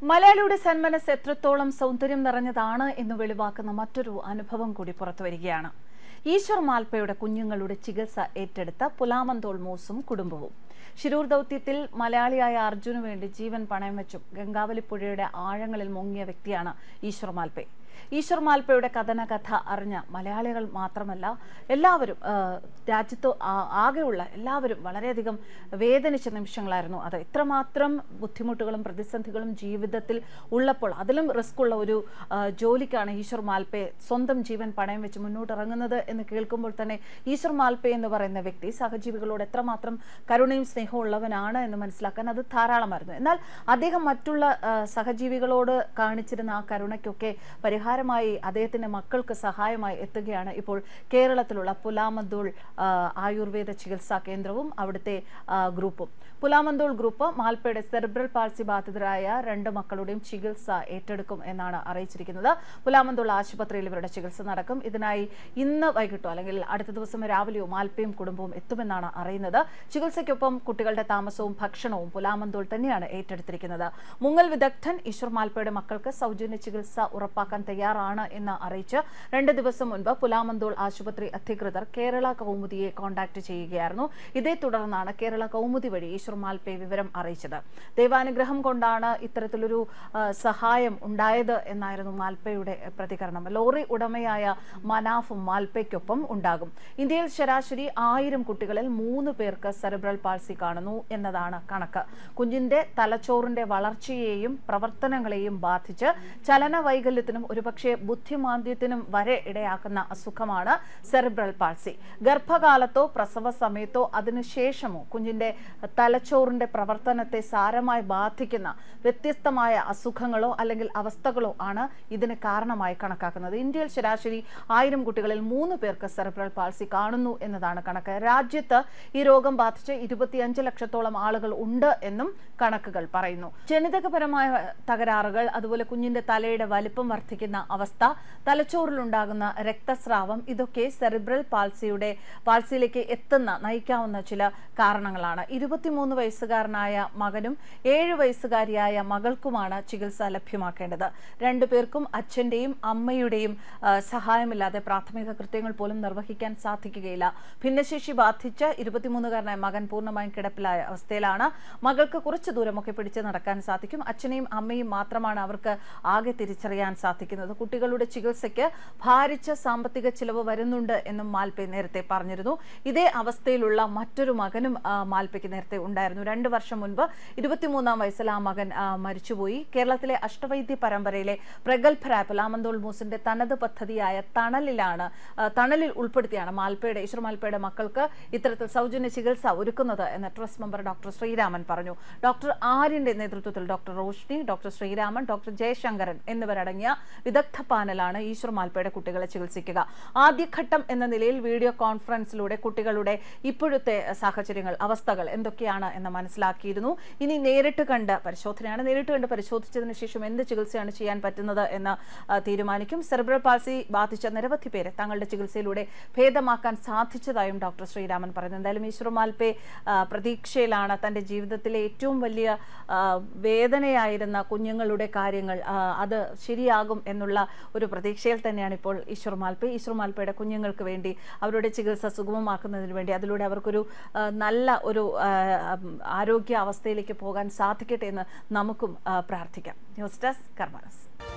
മലയാളിയുടെ സന്മനസ് എത്രത്തോളം സൗന്ദര്യം നിറഞ്ഞതാണ് എന്ന് വെളിവാക്കുന്ന മറ്റൊരു അനുഭവം കൂടി പുറത്തു വരികയാണ് ഈശ്വർ മാൽപ്പയുടെ കുഞ്ഞുങ്ങളുടെ ചികിത്സ ഏറ്റെടുത്ത പുലാമന്തോൾ മൂസും കുടുംബവും ശിരൂർ ദൗത്യത്തിൽ മലയാളിയായ അർജുനു വേണ്ടി ജീവൻ പണയം വെച്ചും ഗംഗാവലിപ്പുഴയുടെ ആഴങ്ങളിൽ മുങ്ങിയ വ്യക്തിയാണ് ഈശ്വർ മാൽപ്പെ ഈശ്വർ മാൽപ്പയുടെ കഥനകഥ അറിഞ്ഞ മലയാളികൾ മാത്രമല്ല എല്ലാവരും ആ, രാജ്യത്ത് ആ- ആകെയുള്ള എല്ലാവരും വളരെയധികം വേദനിച്ച നിമിഷങ്ങളായിരുന്നു അത് ഇത്രമാത്രം ബുദ്ധിമുട്ടുകളും പ്രതിസന്ധികളും ജീവിതത്തിൽ ഉള്ളപ്പോൾ അതിലും റിസ്ക് ഉള്ള ഒരു ആ, ജോലിക്കാണ് ഈശ്വർ മാൽപ്പെ സ്വന്തം ജീവൻ പണയം വെച്ച് മുന്നോട്ടിറങ്ങുന്നത് എന്ന് കേൾക്കുമ്പോൾ തന്നെ ഈശ്വർ മാൽപ്പെ എന്ന് പറയുന്ന വ്യക്തി സഹജീവികളോട് എത്രമാത്രം കരുണയും സ്നേഹവും ഉള്ളവനാണ് എന്ന് മനസ്സിലാക്കാൻ അത് ധാരാളമായിരുന്നു എന്നാൽ അദ്ദേഹം മറ്റുള്ള ആ, സഹജീവികളോട് കാണിച്ചിരുന്ന ആ കരുണയ്ക്കൊക്കെ പരിഹാരമായി അദ്ദേഹത്തിന്റെ മക്കൾക്ക് സഹായമായി എത്തുകയാണ് ഇപ്പോൾ കേരളത്തിലുള്ള പുലാമന്തോൾ ആ, ആയുർവേദ ചികിത്സാ കേന്ദ്രവും അവിടുത്തെ ആ, ഗ്രൂപ്പും പുലാമന്തോൾ ഗ്രൂപ്പ് മാൽപ്പയുടെ സെറിബ്രൽ പാൾസി ബാധിതരായ രണ്ട് മക്കളുടെയും ചികിത്സ ഏറ്റെടുക്കും എന്നാണ് അറിയിച്ചിരിക്കുന്നത് പുലാമന്തോൾ ആശുപത്രിയിൽ ഇവരുടെ ചികിത്സ നടക്കും ഇതിനായി ഇന്ന് വൈകിട്ടോ അല്ലെങ്കിൽ അടുത്ത ദിവസം രാവിലെയോ മാൽപ്പയും കുടുംബവും എത്തുമെന്നാണ് അറിയുന്നത് ചികിത്സയ്ക്കൊപ്പം കുട്ടികളുടെ താമസവും ഭക്ഷണവും പുലാമന്തോൾ തന്നെയാണ് ഏറ്റെടുത്തിരിക്കുന്നത് മുങ്ങൽ വിദഗ്ധൻ ഈശ്വർ മാൽപ്പയുടെ മക്കൾക്ക് സൗജന്യ ചികിത്സ ഉറപ്പാക്കാൻ തയ്യാറാണ് എന്ന് അറിയിച്ച് രണ്ട് ദിവസം മുൻപ് പുലാമന്തോൾ ആശുപത്രി അധികൃതർ കേരള കൗമുദിയെ കോൺടാക്ട് ചെയ്യുകയായിരുന്നു ഇതേ തുടർന്നാണ് കേരള കൗമുദി വഴി ഈശ്വർ മാൽപ്പെ വിവരം അറിയിച്ചത് ദൈവാനുഗ്രഹം കൊണ്ടാണ് ഇത്തരത്തിലൊരു ആ, സഹായം ഉണ്ടായത് എന്നായിരുന്നു മാൽപ്പയുടെ പ്രതികരണം ലോറി ഉടമയായ മനാഫും മാൽപ്പയ്ക്കൊപ്പം ഉണ്ടാകും ഇന്ത്യയിൽ ശരാശരി ആയിരം കുട്ടികളിൽ മൂന്ന് പേർക്ക് സെറിബ്രൽ പാൾസി കാണുന്നു എന്നതാണ് കണക്ക് കുഞ്ഞിന്റെ തലച്ചോറിന്റെ വളർച്ചയെയും പ്രവർത്തനങ്ങളെയും ബാധിച്ച് ചലന വൈകല്യത്തിനും ഒരുപക്ഷെ ബുദ്ധിമാന്ദ്യത്തിനും വരെ ഇടയാക്കുന്ന അസുഖമാണ് സെറിബ്രൽ പാൾസി ഗർഭകാലത്തോ പ്രസവ സമയത്തോ അതിനുശേഷമോ കുഞ്ഞിന്റെ തലച്ചോറിന്റെ പ്രവർത്തനത്തെ സാരമായി ബാധിക്കുന്ന വ്യത്യസ്തമായ അസുഖങ്ങളോ അല്ലെങ്കിൽ അവസ്ഥകളോ ആണ് ഇതിന് കാരണമായി കണക്കാക്കുന്നത് ഇന്ത്യയിൽ ശരാശരി ആയിരം കുട്ടികളിൽ മൂന്ന് പേർക്ക് സെറിബ്രൽ പാൾസി കാണുന്നു എന്നതാണ് കണക്ക് രാജ്യത്ത് ഈ രോഗം ബാധിച്ച് ഇരുപത്തിയഞ്ച് ലക്ഷത്തോളം ആളുകൾ ഉണ്ട് എന്നും കണക്കുകൾ പറയുന്നു ജനിതകപരമായ തകരാറുകൾ അതുപോലെ കുഞ്ഞിന്റെ തലയുടെ വലിപ്പം വർദ്ധിക്കുന്ന അവസ്ഥ തലച്ചോറിലുണ്ടാകുന്ന രക്തസ്രാവം ഇതൊക്കെ സെറിബ്രൽ പാൾസിയുടെ പാൾസിയിലേക്ക് എത്തുന്ന നയിക്കാവുന്ന ചില കാരണങ്ങളാണ് ഇരുപത്തിമൂന്ന് വയസ്സുകാരനായ മകനും ഏഴ് വയസ്സുകാരിയായ മകൾക്കുമാണ് ചികിത്സ ലഭ്യമാക്കേണ്ടത് രണ്ടുപേർക്കും അച്ഛന്റെയും അമ്മയുടെയും ആ, സഹായമില്ലാതെ പ്രാഥമിക കൃത്യങ്ങൾ പോലും നിർവഹിക്കാൻ സാധിക്കുകയില്ല ഭിന്നശേഷി ബാധിച്ച ഇരുപത്തിമൂന്നുകാരനായ മകൻ പൂർണ്ണമായും കിടപ്പിലായ അവസ്ഥയിലാണ് മകൾക്ക് കുറച്ചു ദൂരമൊക്കെ പിടിച്ച് നടക്കാൻ സാധിക്കും അച്ഛനെയും അമ്മയും മാത്രമാണ് അവർക്ക് ആകെ തിരിച്ചറിയാൻ സാധിക്കുന്നത് കുട്ടികളുടെ ചികിത്സയ്ക്ക് ഭാരിച്ച സാമ്പത്തിക ചിലവ് വരുന്നുണ്ട് എന്നും മാൽപ്പെ നേരത്തെ പറഞ്ഞിരുന്നു ഇതേ അവസ്ഥയിലുള്ള മറ്റൊരു മകനും ആ, മാൽപ്പയ്ക്ക് നേരത്തെ ഉണ്ടായിരുന്നു രണ്ട് വർഷം മുൻപ് ഇരുപത്തിമൂന്നാം വയസ്സിൽ ആ മകൻ ആ, മരിച്ചുപോയി കേരളത്തിലെ അഷ്ടവൈദ്യ പരമ്പരയിലെ പ്രഗത്ഭരായ പുലാമന്തോൾ മൂസിന്റെ തനത് പദ്ധതിയായ തണലിലാണ് ആ, തണലിൽ ഉൾപ്പെടുത്തിയാണ് മാൽപ്പയുടെ ഈശ്വർ മാൽപ്പയുടെ മക്കൾക്ക് ഇത്തരത്തിൽ സൗജന്യ ചികിത്സ ഒരുക്കുന്നത് എന്ന് ട്രസ്റ്റ് മെമ്പർ ഡോക്ടർ ശ്രീരാമൻ പറഞ്ഞു ഡോക്ടർ ആര്യന്റെ നേതൃത്വത്തിൽ doctor Roshni doctor Sreeraman doctor Jayasankaran എന്നിവരടങ്ങിയ വിദഗ്ധ പാനലാണ് ഈശ്വർ മാൽപ്പയുടെ കുട്ടികളെ ചികിത്സിക്കുക ആദ്യഘട്ടം എന്ന നിലയിൽ വീഡിയോ കോൺഫറൻസിലൂടെ കുട്ടികളുടെ ഇപ്പോഴത്തെ സാഹചര്യങ്ങൾ അവസ്ഥകൾ എന്തൊക്കെയാണ് എന്ന് മനസ്സിലാക്കിയിരുന്നു ഇനി നേരിട്ട് കണ്ട് പരിശോധനയാണ് നേരിട്ട് കണ്ട് പരിശോധിച്ചതിന് ശേഷം എന്ത് ചികിത്സയാണ് ചെയ്യാൻ പറ്റുന്നത് എന്ന് ആ, തീരുമാനിക്കും സെറിബ്രൽ പാൾസി ബാധിച്ച നിരവധി പേരെ തങ്ങളുടെ ചികിത്സയിലൂടെ ഭേദമാക്കാൻ സാധിച്ചതായും ഡോക്ടർ ശ്രീരാമൻ പറയുന്നു എന്തായാലും ഈശ്വർ മാൽപ്പെ ആ, പ്രതീക്ഷയിലാണ് തന്റെ ജീവിതത്തിലെ ഏറ്റവും വലിയ ആ, വേദനയായിരുന്ന കുഞ്ഞുങ്ങളുടെ കാര്യങ്ങൾ ആ, അത് ശരിയാകും എന്നുള്ള ഒരു പ്രതീക്ഷയിൽ തന്നെയാണ് ഇപ്പോൾ ഈശ്വർ മാൽപ്പെ ഈശ്വർ മാൽപ്പയുടെ കുഞ്ഞുങ്ങൾക്ക് വേണ്ടി അവരുടെ ചികിത്സ സുഗമമാക്കുന്നതിന് വേണ്ടി അതിലൂടെ അവർക്കൊരു ആ, നല്ല ഒരു ആ, ഉം, ആരോഗ്യ അവസ്ഥയിലേക്ക് പോകാൻ സാധിക്കട്ടെ എന്ന് നമുക്കും ആ, പ്രാർത്ഥിക്കാം ന്യൂസ് ഡെസ്ക് കർമാനസ്